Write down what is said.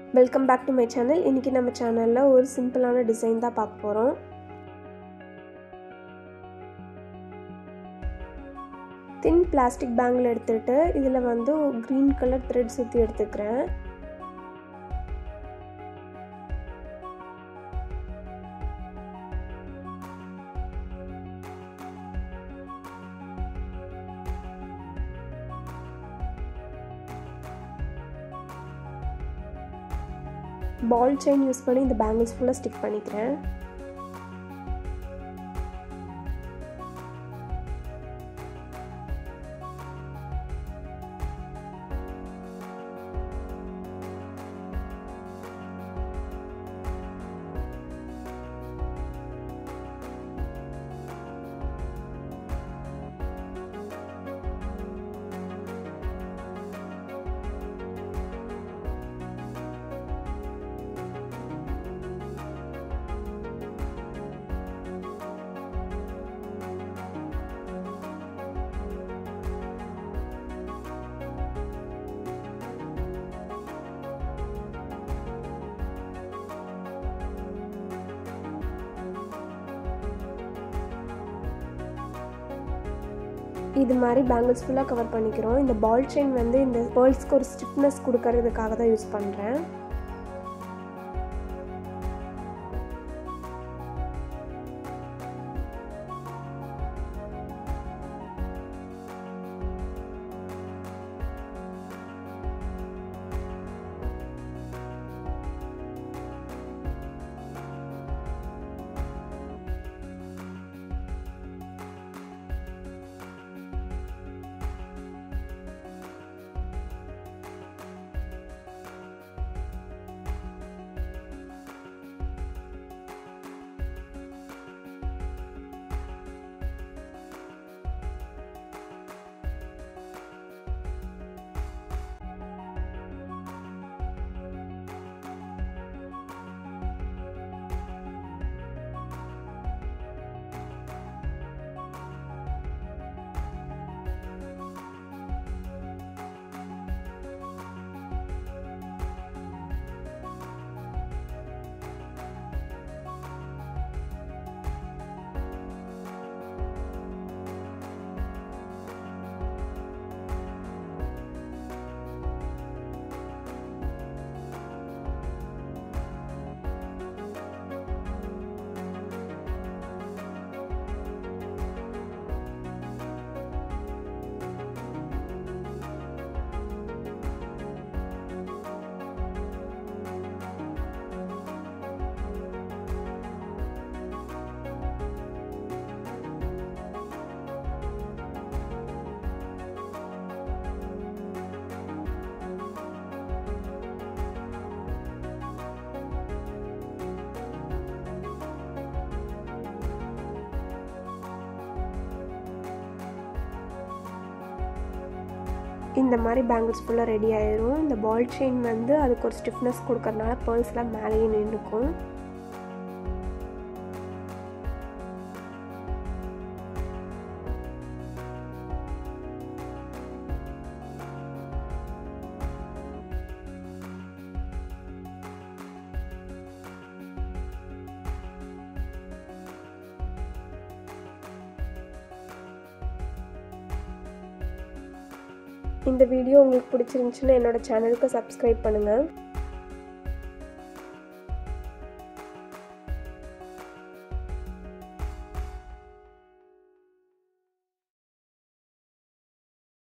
welcome back to my channel இன்றைக்கி நம்ம சேனலில் ஒரு சிம்பிளான டிசைன் தான் பார்க்க போகிறோம் தின் பிளாஸ்டிக் பேங்கில் எடுத்துகிட்டு இதில் வந்து க்ரீன் கலர் த்ரெட் சுற்றி எடுத்துக்கிறேன் பால் செயின் யூஸ் பண்ணி இந்த பேங்கிள்ஸ் ஃபுல்லாக ஸ்டிக் பண்ணிக்கிறேன் இது மாதிரி பேங்கிள்ஸ் ஃபுல்லாக கவர் பண்ணிக்கிறோம் இந்த பால் செயின் வந்து இந்த பேர்ல்ஸ்க்கு ஒரு ஸ்டிஃப்னஸ் கொடுக்கறதுக்காக தான் யூஸ் பண்ணுறேன் இந்த மாதிரி பேங்கிள்ஸ் ஃபுல்லாக ரெடி ஆயிரும் இந்த பால் செயின் வந்து அதுக்கு ஒரு ஸ்டிஃப்னஸ் கொடுக்கறனால பேர்ல்ஸ்லாம் மேலேயே நின்றுக்கும் இந்த வீடியோ உங்களுக்கு பிடிச்சிருந்துச்சுன்னா என்னோட சேனலுக்கு சப்ஸ்கிரைப் பண்ணுங்கள்